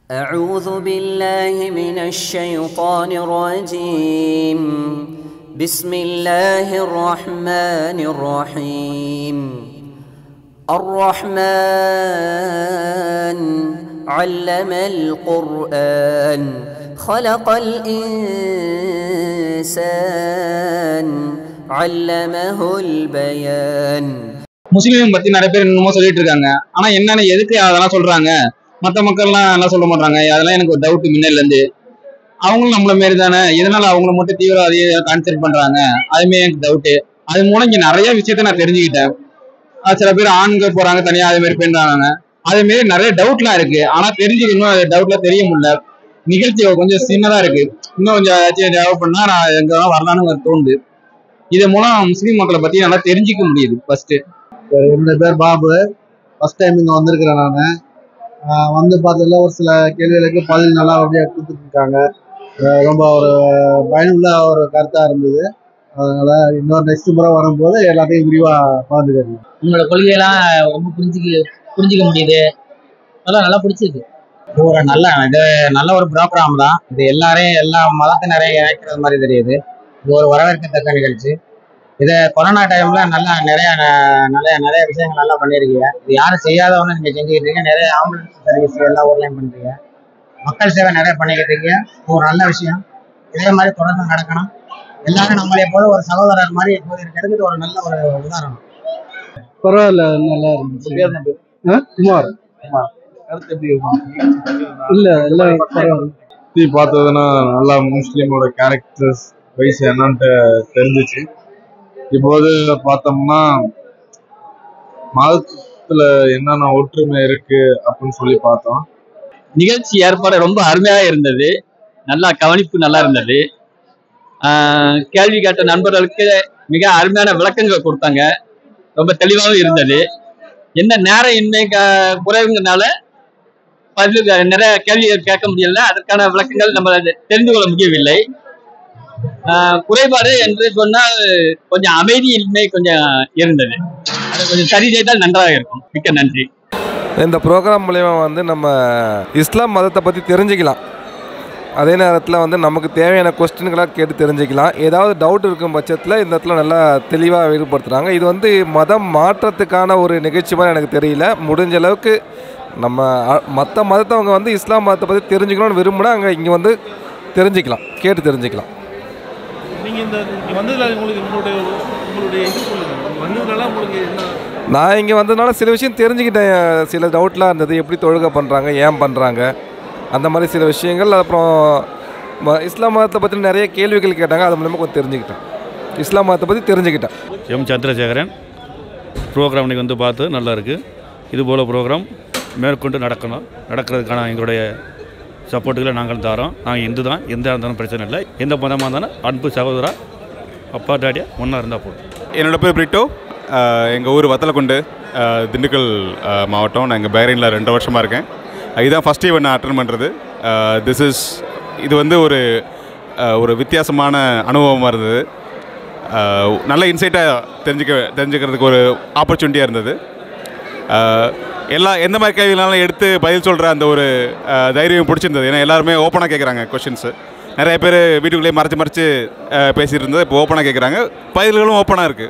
أعوذ بالله من الشيطان الرجيم بسم الله الرحمن الرحيم الرحمن علم القرآن خلق الإنسان علمه البيان முஸ்லீம் பத்தி நிறைய பேர் என்னமோ சொல்லிட்டு இருக்காங்க ஆனா என்னன்னு எதுக்கு அதெல்லாம் சொல்றாங்க மத்த மக்கள்லாம் என்ன சொல்ல மாட்டாங்க அதெல்லாம் எனக்கு ஒரு டவுட் முன்னில இருந்து அவங்களும் நம்மள மாரி தானே எதனால அவங்கள மட்டும் தீவிரவாதியை கான்சென்ட் பண்றாங்க அதுமே எனக்கு டவுட்டு அது மூலம் இங்க நிறைய விஷயத்த நான் தெரிஞ்சுக்கிட்டேன் அது சில பேர் ஆண்கள் போறாங்க தனியா அதே மாதிரி பெண்றாங்க அதே மாதிரி நிறைய டவுட்லாம் இருக்கு ஆனா தெரிஞ்சுக்கணும் அது டவுட்லாம் தெரிய முடியல நிகழ்ச்சி கொஞ்சம் சின்னதா இருக்கு இன்னும் கொஞ்சம் ஏதாச்சும் டெவலப் பண்ணா நான் எங்க வரலான்னு ஒரு தோணுது இது மூலம் முஸ்லீம் மக்களை பத்தி நல்லா தெரிஞ்சுக்க முடியுது ஃபர்ஸ்ட் என்னுடைய பேர் பாபு ஃபர்ஸ்ட் டைம் இங்கே வந்திருக்கிறேன் நான் வந்து பார்த்ததுல ஒரு சில கேள்விகளுக்கு பதில் நல்லா அப்படியே கொடுத்துட்டு இருக்காங்க அஹ் ரொம்ப ஒரு பயனுள்ள ஒரு கருத்தாக இருந்தது அதனால இன்னொரு நெக்ஸ்ட் முறை வரும்போது எல்லாத்தையும் விரிவாக பகிர்ந்துக்கிறேன் உங்களோட கொள்கையெல்லாம் ரொம்ப புரிஞ்சுக்க புரிஞ்சுக்க முடியுது அதெல்லாம் நல்லா பிடிச்சிருக்கு இது ஒரு நல்ல இது நல்ல ஒரு ப்ரோக்ராம் தான் இது எல்லாரையும் எல்லா மதத்தினரையும் இணைக்கிறது மாதிரி தெரியுது இது ஒரு வரவேற்கத்தக்க நிகழ்ச்சி இதை கொரோனா டைம்ல நல்லா நிறைய ந- நிறைய நிறைய விஷயங்கள் நல்லா பண்ணியிருக்கீங்க இது யாரும் செய்யாதவங்க நீங்க செஞ்சுக்கிட்டு இருக்கீங்க நிறைய ஆம்புலன்ஸ் சர்வீஸ் எல்லாம் ஊர்லயும் பண்றீங்க மக்கள் சேவை நிறைய பண்ணிக்கிட்டு இருக்கீங்க இது ஒரு நல்ல விஷயம் இதே மாதிரி தொடர்ந்து நடக்கணும் எல்லாரும் நம்மளை போல ஒரு சகோதரர் மாதிரி எப்போது இருக்கிறது இது ஒரு நல்ல ஒரு உதாரணம் பரவாயில்ல நல்லா இருந்துச்சு ஆ? குமார் இல்ல எல்லாம் பரவாயில்ல சுற்றி பார்த்ததுன்னா நல்லா முஸ்லீமோட கேரக்டர்ஸ் வைஸ் என்னன்ட்டு தெரிஞ்சிச்சு இப்போது பார்த்தோம்னா மதத்துல என்னென்ன ஒற்றுமை இருக்கு அப்படின்னு சொல்லி பார்த்தோம் நிகழ்ச்சி ஏற்பாடு ரொம்ப அருமையாக இருந்தது நல்லா கவனிப்பு நல்லா இருந்தது ஆஹ் கேள்வி கேட்ட நண்பர்களுக்கு மிக அருமையான விளக்கங்கள் கொடுத்தாங்க ரொம்ப தெளிவாகவும் இருந்தது என்ன நேரம் இன்மை க- குறைவுங்கிறனால பதில் நிறைய கேள்விகள் கேட்க முடியல அதற்கான விளக்கங்கள் நம்ம தெரிந்து கொள்ள முடியவில்லை ஆஹ் குறைபாடு என்று சொன்னால் கொஞ்சம் அமைதியின்மை கொஞ்சம் இருந்தது அதை கொஞ்சம் சரி செய்தால் நன்றாக இருக்கும் மிக்க நன்றி இந்த ப்ரோக்ராம் மூலயமா வந்து நம்ம இஸ்லாம் மதத்தை பற்றி தெரிஞ்சுக்கலாம் அதே நேரத்தில் வந்து நமக்கு தேவையான கொஸ்டின்களாக கேட்டு தெரிஞ்சுக்கலாம் ஏதாவது டவுட் இருக்கும் பட்சத்தில் இந்த இடத்துல நல்லா தெளிவாக வெளிப்படுத்துகிறாங்க இது வந்து மதம் மாற்றத்துக்கான ஒரு நிகழ்ச்சி மாதிரி எனக்கு தெரியல முடிஞ்ச அளவுக்கு நம்ம மற்ற மதத்தவங்க வந்து இஸ்லாம் மதத்தை பற்றி தெரிஞ்சுக்கணும்னு விரும்பினா அங்கே இங்கே வந்து தெரிஞ்சுக்கலாம் கேட்டு தெரிஞ்சுக்கலாம் நீங்க இந்த இங்க வந்ததுல உங்களுக்கு உங்களுடைய உங்களுடைய இது சொல்லுங்க நீங்க வந்ததுனால உங்களுக்கு என்ன நான் இங்கே வந்ததுனால சில விஷயம் தெரிஞ்சுக்கிட்டேன் சில டவுட்லாம் இருந்தது எப்படி தொழுகை பண்ணுறாங்க ஏன் பண்ணுறாங்க அந்த மாதிரி சில விஷயங்கள் அப்புறம் ம- இஸ்லாம் மதத்தை பற்றி நிறைய கேள்விகள் கேட்டாங்க அது மூலமாக கொஞ்சம் தெரிஞ்சுக்கிட்டேன் இஸ்லாம் மதத்தை பற்றி தெரிஞ்சுக்கிட்டேன் எம் சந்திரசேகரன் ப்ரோக்ராம் இன்னைக்கு வந்து பார்த்து நல்லா இருக்கு இது போல் ப்ரோக்ராம் மேற்கொண்டு நடக்கணும் நடக்கிறதுக்கான எங்களுடைய சப்போர்ட்டுகளை நாங்கள் தரோம் நாங்கள் இந்து தான் எந்த இருந்தாலும் பிரச்சனை இல்லை எந்த மதமாக இருந்தாலும் அன்பு சகோதரா அப்பா டாடியா ஒன்றா இருந்தால் போதும் என்னோட பேர் பிரிட்டோ எங்கள் ஊர் வத்தலக்குண்டு அஹ், திண்டுக்கல் அஹ், மாவட்டம் நான் இங்கே பைரனில் ரெண்டு வருஷமாக இருக்கேன் இதுதான் ஃபஸ்ட் ஈவெண்ட் நான் அட்டன் பண்ணுறது திஸ் இஸ் இது வந்து ஒரு அஹ், ஒரு வித்தியாசமான அனுபவமாக இருந்தது அஹ், நல்ல இன்சைட்டாக தெரிஞ்சுக்க தெரிஞ்சுக்கிறதுக்கு ஒரு ஆப்பர்ச்சுனிட்டியாக இருந்தது அஹ், எல்லா எந்த மாதிரி கேள்வினாலும் எடுத்து பதில் சொல்கிற அந்த ஒரு அஹ், தைரியம் பிடிச்சிருந்தது ஏன்னா எல்லாருமே ஓப்பனாக கேட்குறாங்க கொஷின்ஸு நிறைய பேர் வீட்டுக்குள்ளேயே மறைச்சு மறைச்சு அஹ், பேசிட்டு இருந்தது இப்போ ஓப்பனாக கேட்குறாங்க பதில்களும் ஓப்பனாக இருக்குது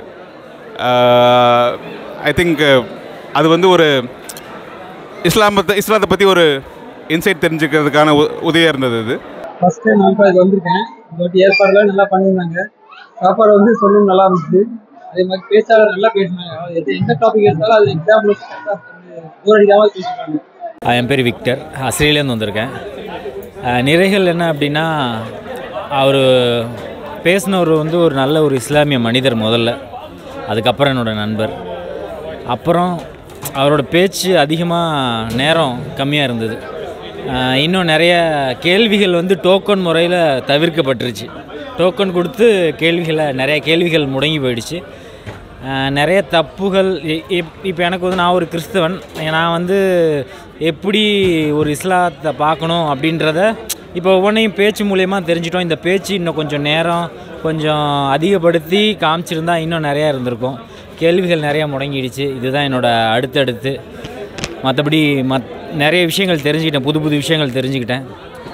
ஐ திங்க் அது வந்து ஒரு இஸ்லாமத்தை இஸ்லாத்தை பற்றி ஒரு இன்சைட் தெரிஞ்சுக்கிறதுக்கான உ உதவியாக இருந்தது இது ஃபர்ஸ்ட் டைம் நான் இப்போ வந்திருக்கேன் இந்த வாட்டி ஏற்பாடுலாம் நல்லா பண்ணியிருந்தாங்க சாப்பாடு வந்து சொல்லணும் நல்லா இருந்துச்சு அதே மாதிரி பேச்சாளர் நல்லா பேசினாங்க அதாவது எது- எந்த டாபிக் எடுத்தாலும் அது எக்ஸாம்பிள் போர் அடிக்காமல் பேசிட்டாங்க ஆ, என் பேர் விக்டர் ஆஸ்திரேலியாந்து வந்திருக்கேன் ஆ, நிறைகள் என்ன அப்படின்னா அவர் பேசினவர் வந்து ஒரு நல்ல ஒரு இஸ்லாமிய மனிதர் முதல்ல அதுக்கப்புறம் என்னோட நண்பர் அப்புறம் அவரோட பேச்சு அதிகமாக நேரம் கம்மியாக இருந்தது ஆ, இன்னும் நிறைய கேள்விகள் வந்து டோக்கன் முறையில் தவிர்க்கப்பட்டுருச்சு டோக்கன் கொடுத்து கேள்விகளை நிறைய கேள்விகள் முடங்கி போயிடுச்சு ஆஹ் நிறைய தப்புகள் இப்போ எனக்கு வந்து நான் ஒரு கிறிஸ்தவன் நான் வந்து எப்படி ஒரு இஸ்லாத்தை பார்க்கணும் அப்படின்றத இப்போ ஒவ்வொன்றையும் பேச்சு மூலயமா தெரிஞ்சிட்டோம் இந்த பேச்சு இன்னும் கொஞ்சம் நேரம் கொஞ்சம் அதிகப்படுத்தி காமிச்சிருந்தா இன்னும் நிறையா இருந்திருக்கும் கேள்விகள் நிறையா முடங்கிடுச்சு இதுதான் என்னோட அடுத்தடுத்து மற்றபடி மத் நிறைய விஷயங்கள் தெரிஞ்சுக்கிட்டேன் புது புது விஷயங்கள் தெரிஞ்சுக்கிட்டேன்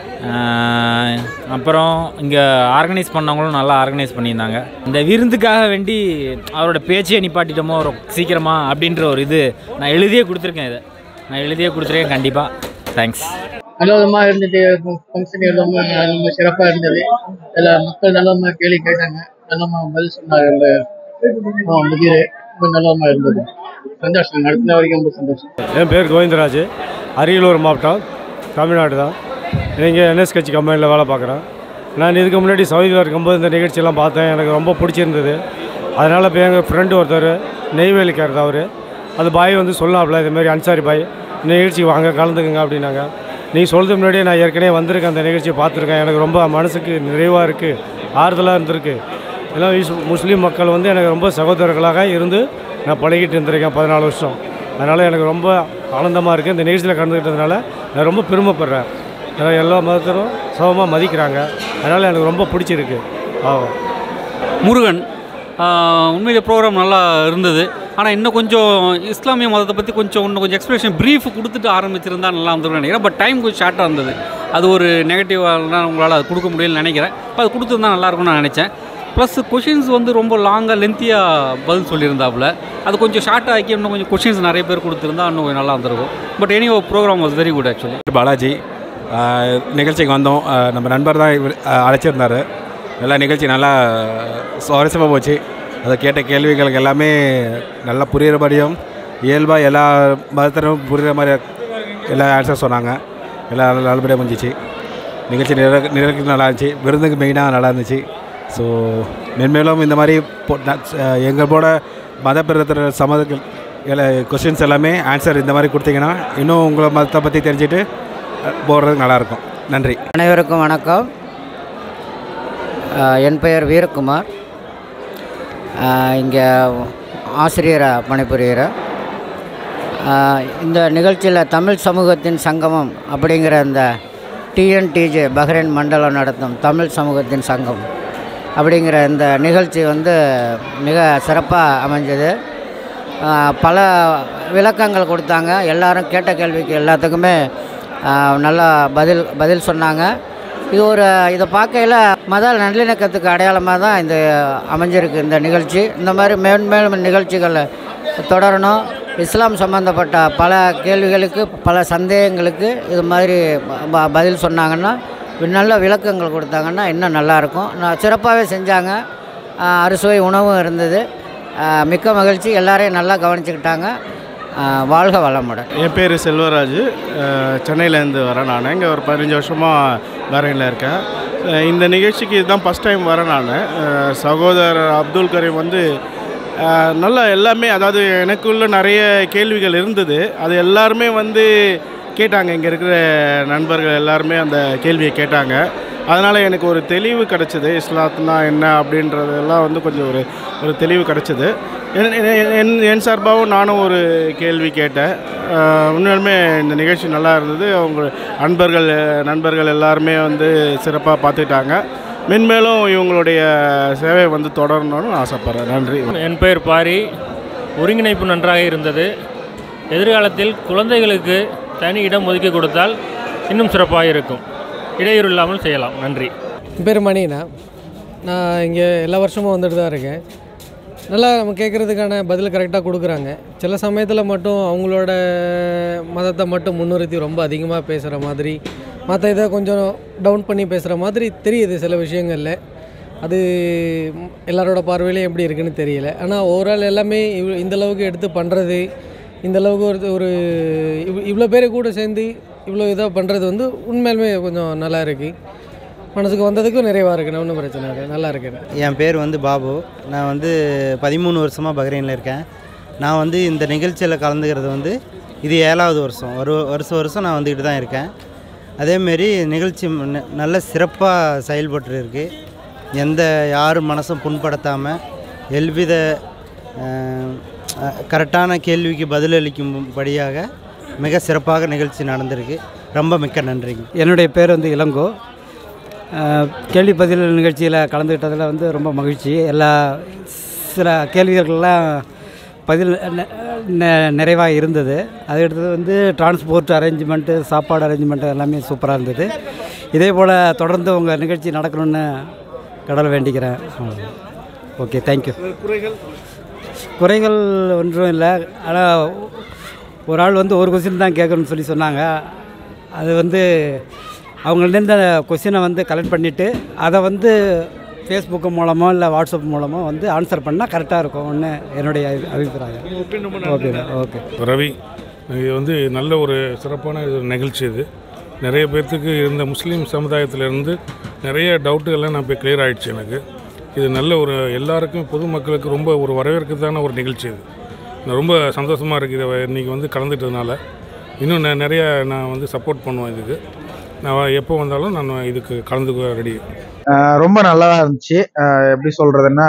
ஆஹ் அப்புறம் இங்கே ஆர்கனைஸ் பண்ணவங்களும் நல்லா ஆர்கனைஸ் பண்ணியிருந்தாங்க இந்த விருந்துக்காக வேண்டி அவரோட பேச்சையே நிப்பாட்டிட்டோமோ ஒரு சீக்கிரமா அப்படின்ற ஒரு இது நான் எழுதியே கொடுத்துருக்கேன் இதை நான் எழுதியே கொடுத்துருக்கேன் கண்டிப்பாக தேங்க்ஸ் நல்ல விதமாக இருந்துட்டு ஃபங்க்ஷன் எல்லாமே ரொம்ப சிறப்பாக இருந்தது எல்லா மக்கள் நல்லமா கேள்வி கேட்டாங்க நல்லமா பதில் சொன்னாங்க நம்ம முதிர் ரொம்ப நல்லமா இருந்தது சந்தோஷம் நடத்தின வரைக்கும் ரொம்ப சந்தோஷம் என் பேர் கோவிந்தராஜ் அரியலூர் மாவட்டம் தமிழ்நாடு தான் இங்கே என்எஸ் கட்சி கம்பெனியில் வேலை பார்க்குறேன் நான் இதுக்கு முன்னாடி சவுதியில் இருக்கும்போது இந்த நிகழ்ச்சியெல்லாம் பார்த்தேன் எனக்கு ரொம்ப பிடிச்சிருந்தது அதனால் இப்போ எங்கள் ஃப்ரெண்டு ஒருத்தர் நெய்வேலிக்காரர் அவர் அந்த பாய் வந்து சொல்லாப்ல இதுமாரி அன்சாரி பாய் இந்த நிகழ்ச்சிக்கு வாங்க கலந்துக்குங்க அப்படின்னாங்க நீ சொல்றதுக்கு முன்னாடியே நான் ஏற்கனவே வந்திருக்கேன் அந்த நிகழ்ச்சியை பார்த்துருக்கேன் எனக்கு ரொம்ப மனசுக்கு நிறைவாக இருக்குது ஆறுதலாக இருந்திருக்கு எல்லாம் ஈஸ்- முஸ்லீம் மக்கள் வந்து எனக்கு ரொம்ப சகோதரர்களாக இருந்து நான் பழகிட்டு இருந்திருக்கேன் பதினாலு வருஷம் அதனால் எனக்கு ரொம்ப ஆனந்தமாக இருக்குது இந்த நிகழ்ச்சியில் கலந்துக்கிட்டதுனால நான் ரொம்ப பெருமைப்படுறேன் ஏன்னா எல்லா மதத்தரும் சமமாக மதிக்கிறாங்க அதனால் எனக்கு ரொம்ப பிடிச்சிருக்கு ஆமாம் முருகன் ஆஹ் உண்மையிலே ப்ரோக்ராம் நல்லா இருந்தது ஆனால் இன்னும் கொஞ்சம் இஸ்லாமிய மதத்தை பற்றி கொஞ்சம் இன்னும் கொஞ்சம் எக்ஸ்பிளேஷன் ப்ரீஃப் கொடுத்துட்டு ஆரம்பிச்சிருந்தா நல்லா இருந்திருக்கும் நினைக்கிறேன் பட் டைம் கொஞ்சம் ஷார்ட்டாக இருந்தது அது ஒரு நெகட்டிவாக உங்களால் அது கொடுக்க முடியலன்னு நினைக்கிறேன் இப்போ அது கொடுத்துருந்தா நல்லா இருக்கும்னு நான் நினச்சேன் ப்ளஸ் கொஷின்ஸ் வந்து ரொம்ப லாங்காக லென்த்தியாக பதில் சொல்லியிருந்தாப்புல அது கொஞ்சம் ஷார்ட்டாக ஆக்கி இன்னும் கொஞ்சம் கொஷின்ஸ் நிறைய பேர் கொடுத்துருந்தா இன்னும் கொஞ்சம் நல்லா இருந்திருக்கும் but any program was very good actually Balaji ஆஹ் நிகழ்ச்சிக்கு வந்தோம் ஆஹ் நம்ம நண்பர் தான் இவர் ஆஹ் அழைச்சிருந்தாரு நல்லா நிகழ்ச்சி நல்லா சுவாரஸ்யமாக போச்சு அதை கேட்ட கேள்விகளுக்கு எல்லாமே நல்லா புரிகிறபடியும் இயல்பாக எல்லா மதத்தினரும் புரிகிற மாதிரி எல்லா ஆன்சர் சொன்னாங்க எல்லாம் நல்ல நல்லபடியாக முடிஞ்சிச்சு நிகழ்ச்சி நிற நிகழ்ச்சி நல்லா இருந்துச்சு விருந்துக்கு மெயினாக நல்லா இருந்துச்சு ஸோ மென்மேலும் இந்த மாதிரி பொ- ந- அஹ் எங்கள் போட மத பிரதர் சம்மதங்கள் எல்லா கொஷின்ஸ் எல்லாமே ஆன்சர் இந்த மாதிரி கொடுத்தீங்கன்னா இன்னும் உங்களை மதத்தை பற்றி தெரிஞ்சுட்டு அஹ், போடுறதுக்கு நல்லாயிருக்கும் நன்றி அனைவருக்கும் வணக்கம் ஆஹ் என் பெயர் வீரகுமார் இங்கே ஆசிரியராக பணிபுரிகிறேன் ஆஹ் இந்த நிகழ்ச்சியில் தமிழ் சமூகத்தின் சங்கமம் அப்படிங்கிற இந்த டிஎன்டிஜே பஹ்ரைன் மண்டலம் நடத்தும் தமிழ் சமூகத்தின் சங்கம் அப்படிங்கிற இந்த நிகழ்ச்சி வந்து மிக சிறப்பாக அமைஞ்சது ஆஹ் பல விளக்கங்கள் கொடுத்தாங்க எல்லாரும் கேட்ட கேள்விக்கு எல்லாத்துக்குமே ஆஹ் நல்லா பதில் பதில் சொன்னாங்க இது ஒரு இதை பார்க்கையில் மத நல்லிணக்கத்துக்கு அடையாளமாக தான் இந்த அமைஞ்சிருக்கு இந்த நிகழ்ச்சி இந்த மாதிரி மேன்மேலும் நிகழ்ச்சிகள் தொடரணும் இஸ்லாம் சம்மந்தப்பட்ட பல கேள்விகளுக்கு பல சந்தேகங்களுக்கு இது மாதிரி ப- பதில் சொன்னாங்கன்னா நல்ல விளக்கங்கள் கொடுத்தாங்கன்னா இன்னும் நல்லாயிருக்கும் நான் சிறப்பாகவே செஞ்சாங்க ஆஹ் அறுசுவை உணவும் இருந்தது ஆஹ் மிக்க மகிழ்ச்சி எல்லாரையும் நல்லா கவனிச்சுக்கிட்டாங்க ஆஹ் வாழ்க வளமுடன் என் பேர் செல்வராஜ் அஹ், சென்னையிலேருந்து வரேன் நான் இங்கே ஒரு பதினஞ்சு வருஷமாக பஹ்ரைனில் இருக்கேன் அஹ், இந்த நிகழ்ச்சிக்கு இதுதான் ஃபஸ்ட் டைம் வரேன் நான் அஹ், சகோதரர் அப்துல் கரீம் வந்து அஹ், நல்லா எல்லாமே அதாவது எனக்குள்ள நிறைய கேள்விகள் இருந்தது அது எல்லாருமே வந்து கேட்டாங்க இங்கே இருக்கிற நண்பர்கள் எல்லாருமே அந்த கேள்வியை கேட்டாங்க அதனால் எனக்கு ஒரு தெளிவு கிடச்சிது இஸ்லாத்துனா என்ன அப்படின்றதெல்லாம் வந்து கொஞ்சம் ஒரு ஒரு தெளிவு கிடச்சிது என் என்- என் என் சார்பாகவும் நானும் ஒரு கேள்வி கேட்டேன் ஆஹ் உண்மையாலுமே இந்த நிகழ்ச்சி நல்லா இருந்தது அவங்க நண்பர்கள் நண்பர்கள் எல்லாருமே வந்து சிறப்பாக பார்த்துக்கிட்டாங்க மென்மேலும் இவங்களுடைய சேவை வந்து தொடரணும்னு ஆசைப்பட்றேன் நன்றி என் பெயர் பாரி ஒருங்கிணைப்பு நன்றாக இருந்தது எதிர்காலத்தில் குழந்தைகளுக்கு தனி இடம் ஒதுக்கி கொடுத்தால் இன்னும் சிறப்பாக இருக்கும் இடையூறு இல்லாமல் செய்யலாம் நன்றி என் பேர் மணிண்ணா நான் இங்கே எல்லா வருஷமும் வந்துட்டு தான் இருக்கேன் நல்லா நம்ம கேட்குறதுக்கான பதில் கரெக்டாக கொடுக்குறாங்க சில சமயத்தில் மட்டும் அவங்களோட மதத்தை மட்டும் முன்னிறுத்தி ரொம்ப அதிகமாக பேசுகிற மாதிரி மற்ற இதை கொஞ்சம் டவுன் பண்ணி பேசுகிற மாதிரி தெரியுது சில விஷயங்களில் அது ம், எல்லாரோட பார்வையிலையும் எப்படி இருக்குன்னு தெரியல ஆனால் ஓவரால் எல்லாமே இவ் இந்த அளவுக்கு எடுத்து பண்ணுறது இந்த அளவுக்கு ஒரு ஒரு இவ் இவ்வளோ பேர் கூட சேர்ந்து இவ்வளோ இதாக பண்ணுறது வந்து உண்மையிலுமே கொஞ்சம் நல்லா இருக்குது மனசுக்கு வந்ததுக்கும் நிறைவாக இருக்குண்ணே ஒன்றும் பிரச்சனை இல்லை நல்லா இருக்குண்ணே என் பேர் வந்து பாபு நான் வந்து பதிமூணு வருஷமாக பஹ்ரைனில் இருக்கேன் நான் வந்து இந்த நிகழ்ச்சியில் கலந்துக்கிறது வந்து இது ஏழாவது வருஷம் ஒரு வருஷம் வருஷம் நான் வந்துக்கிட்டு தான் இருக்கேன் அதேமாரி நிகழ்ச்சி ந- நல்ல சிறப்பாக செயல்பட்டு இருக்கு எந்த யாரும் மனசும் புண்படுத்தாமல் எல்வித அஹ், அஹ், கரெக்டான கேள்விக்கு பதிலளிக்கும்படியாக மிக சிறப்பாக நிகழ்ச்சி நடந்திருக்கு ரொம்ப மிக்க நன்றிங்க என்னுடைய பேர் வந்து இளங்கோ அஹ், கேள்வி பதில் நிகழ்ச்சியில் கலந்துக்கிட்டதில் வந்து ரொம்ப மகிழ்ச்சி எல்லா சில கேள்விகளுக்கெல்லாம் பதில் நிறைவாக இருந்தது அது அடுத்தது வந்து டிரான்ஸ்போர்ட் அரேஞ்ச்மெண்ட்டு சாப்பாடு அரேஞ்ச்மெண்ட்டு எல்லாமே சூப்பராக இருந்தது இதே போல் தொடர்ந்து உங்கள் நிகழ்ச்சி நடக்கணும்னு கடவுளை வேண்டிக்கிறேன் ஓகே தேங்க்யூ குறைகள் குறைகள் ஒன்றும் இல்லை ஆனால் ஒரு ஆள் வந்து ஒரு கொஸ்டின் தான் கேட்கணும்னு சொல்லி சொன்னாங்க அது வந்து அவங்கள்டேருந்து அந்த கொஸ்டினை வந்து கலெக்ட் பண்ணிவிட்டு அதை வந்து ஃபேஸ்புக்கு மூலமோ இல்லை வாட்ஸ்அப் மூலமோ வந்து ஆன்சர் பண்ணால் கரெக்டாக இருக்கும்னு என்னுடைய அபி- அபிப்பிராயம் ஓகே ஓகே ரவி இது வந்து நல்ல ஒரு சிறப்பான ஒரு நிகழ்ச்சி இது நிறைய பேர்த்துக்கு இருந்த முஸ்லீம் சமுதாயத்திலேருந்து நிறைய டவுட்டுகள்லாம் நான் இப்போ கிளியர் ஆயிடுச்சு எனக்கு இது நல்ல ஒரு எல்லாருக்கும் பொதுமக்களுக்கு ரொம்ப ஒரு வரவேற்கத்தான ஒரு நிகழ்ச்சி இது நான் ரொம்ப சந்தோஷமாக இருக்குது இதை இன்றைக்கி வந்து கலந்துட்டதுனால இன்னும் நான் நிறைய நான் வந்து சப்போர்ட் பண்ணுவேன் இதுக்கு நான் எப்போ வந்தாலும் நான் இதுக்கு கலந்துக்க ரெடி ஆஹ் ரொம்ப நல்லா இருந்துச்சு ஆஹ் எப்படி சொல்றதுன்னா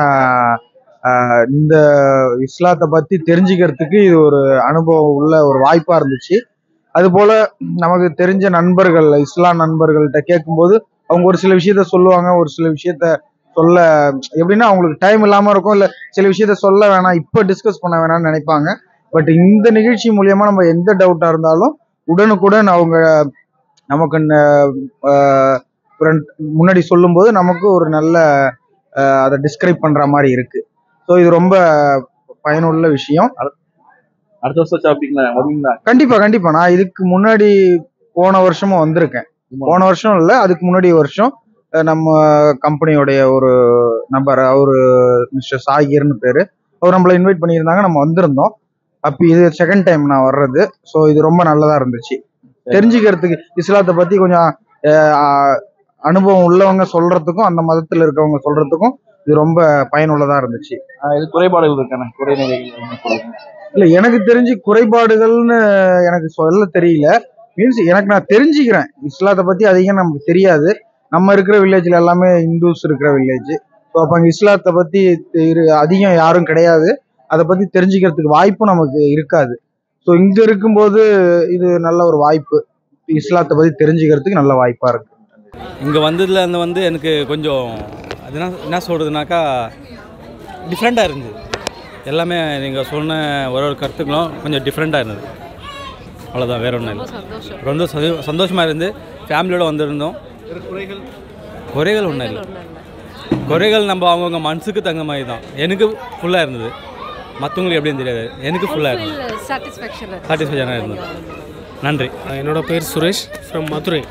ஆஹ் இந்த இஸ்லாத்தை பத்தி தெரிஞ்சுக்கிறதுக்கு இது ஒரு அனுபவம் உள்ள ஒரு வாய்ப்பா இருந்துச்சு அது போல நமக்கு தெரிஞ்ச நண்பர்கள் இஸ்லாம் நண்பர்கள்ட்ட கேட்கும்போது அவங்க ஒரு சில விஷயத்த சொல்லுவாங்க ஒரு சில விஷயத்த சொல்ல எப்படின்னா அவங்களுக்கு டைம் இல்லாம இருக்கும் இல்ல சில விஷயத்த சொல்ல வேணாம் இப்ப டிஸ்கஸ் பண்ண வேணாம்னு நினைப்பாங்க பட் இந்த நிகழ்ச்சி மூலியமா நம்ம எந்த டவுட்டா இருந்தாலும் உடனுக்குடன் அவங்க நமக்கு ந- ஆஹ் front- முன்னாடி சொல்லும்போது நமக்கு ஒரு நல்ல ஆஹ் அதை டிஸ்கிரைப் பண்ற மாதிரி இருக்கு ஸோ இது ரொம்ப பயனுள்ள விஷயம் அடுத்த வருஷம் ஷாப்பிங்ல வருவீங்களா கண்டிப்பா கண்டிப்பா நான் இதுக்கு முன்னாடி போன வருஷமும் வந்திருக்கேன் போன வருஷம் இல்ல அதுக்கு முன்னாடி வருஷம் அஹ் நம்ம கம்பெனியோடைய ஒரு நபர் அவரு மிஸ்டர் சாகிர்னு பேரு அவர் நம்மள இன்வைட் பண்ணியிருந்தாங்க நம்ம வந்திருந்தோம் அப்ப இது செகண்ட் டைம் நான் வர்றது ஸோ இது ரொம்ப நல்லதா இருந்துச்சு தெரிஞ்சுக்கிறதுக்கு இஸ்லாத்தை பத்தி கொஞ்சம் அஹ், அனுபவம் உள்ளவங்க சொல்றதுக்கும் அந்த மதத்துல இருக்கவங்க சொல்றதுக்கும் இது ரொம்ப பயனுள்ளதா இருந்துச்சு இது குறைபாடுகள் இருக்கான குறைநிலைகள் இல்ல எனக்கு தெரிஞ்சு குறைபாடுகள்னு எனக்கு சொல்ல தெரியல மீன்ஸ் எனக்கு நான் தெரிஞ்சுக்கிறேன் இஸ்லாத்தை பத்தி அதிகம் நமக்கு தெரியாது நம்ம இருக்கிற வில்லேஜ்ல எல்லாமே இந்துஸ் இருக்கிற வில்லேஜ் ஸோ அப்போ அங்கே இஸ்லாத்தை பத்தி தெரி- அதிகம் யாரும் கிடையாது அதை பத்தி தெரிஞ்சுக்கிறதுக்கு வாய்ப்பும் நமக்கு இருக்காது ஸோ இங்க இருக்கும்போது இது நல்ல ஒரு வாய்ப்பு இஸ்லாத்தை பத்தி தெரிஞ்சுக்கிறதுக்கு நல்ல வாய்ப்பா இருக்கு இங்கே வந்ததுலேருந்து வந்து எனக்கு கொஞ்சம் அது என்ன என்ன சொல்கிறதுனாக்கா டிஃப்ரெண்ட்டாக இருந்தது எல்லாமே நீங்கள் சொன்ன ஒரு ஒரு கருத்துக்களும் கொஞ்சம் டிஃப்ரெண்ட்டாக இருந்தது அவ்வளோதான் வேற ஒன்றும் இல்லை ரொம்ப சந்தோ- சந்தோஷமா இருந்து ஃபேமிலியோட வந்திருந்தோம் குறைகள் குறைகள் ஒன்றும் இல்லை குறைகள் நம்ம அவங்கவுங்க மனசுக்கு தங்க மாதிரி தான் எனக்கு ஃபுல்லாக இருந்தது மற்றவங்களுக்கு எப்படின்னு தெரியாது எனக்கு ஃபுல்லாக இருந்தது சாட்டிஸ்ஃபேக்ஷன் சாட்டிஸ்ஃபேக்ஷனாக இருந்தது நன்றி என்னோட பேர் சுரேஷ் ஃப்ரம் மதுரை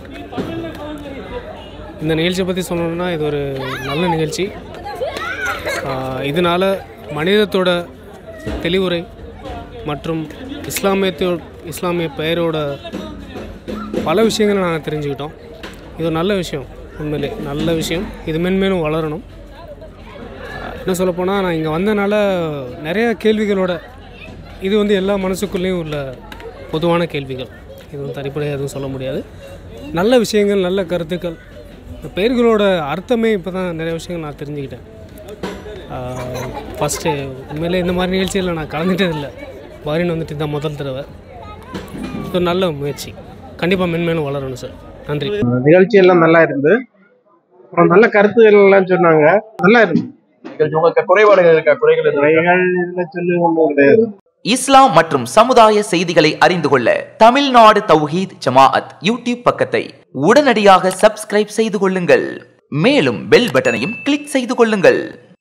இந்த நிகழ்ச்சியை பற்றி சொல்லணும்னா இது ஒரு நல்ல நிகழ்ச்சி ஆஹ் இதனால மனிதத்தோட தெளிவுரை மற்றும் இஸ்லாமியத்தோ இஸ்லாமிய பெயரோட பல விஷயங்களை நாங்கள் தெரிஞ்சுக்கிட்டோம் இது ஒரு நல்ல விஷயம் உண்மையிலே நல்ல விஷயம் இது மென்மேலும் வளரணும் ஆஹ் என்ன சொல்லப்போனால் நான் இங்கே வந்தனால நிறைய கேள்விகளோட இது வந்து எல்லா மனசுக்குள்ளேயும் உள்ள பொதுவான கேள்விகள் இது வந்து தனிப்படையாக எதுவும் சொல்ல முடியாது நல்ல விஷயங்கள் நல்ல கருத்துக்கள் இந்த பெயர்களோட அர்த்தமே இப்போ தான் நிறைய விஷயங்கள் நான் தெரிஞ்சுக்கிட்டேன் ஃபஸ்ட்டு உண்மையிலே இந்த மாதிரி நிகழ்ச்சியில் நான் கலந்துட்டதில்லை பாரின் வந்துட்டு தான் முதல் தடவை இது ஒரு நல்ல முயற்சி கண்டிப்பாக மென்மேலும் வளரணும் சார் நன்றி நிகழ்ச்சி எல்லாம் நல்லா இருந்து அப்புறம் நல்ல கருத்துகள் எல்லாம் சொன்னாங்க நல்லா இருந்து உங்களுக்கு குறைபாடுகள் இருக்கா குறைகள் குறைகள் இதுல சொல்லி ஒன்றும் கிடையாது இஸ்லாம் மற்றும் சமுதாய செய்திகளை அறிந்து கொள்ள தமிழ்நாடு தௌஹீத் ஜமாஅத் யூடியூப் பக்கத்தை உடனடியாக சப்ஸ்கிரைப் செய்து கொள்ளுங்கள் மேலும் பெல் பட்டனையும் கிளிக் செய்து கொள்ளுங்கள்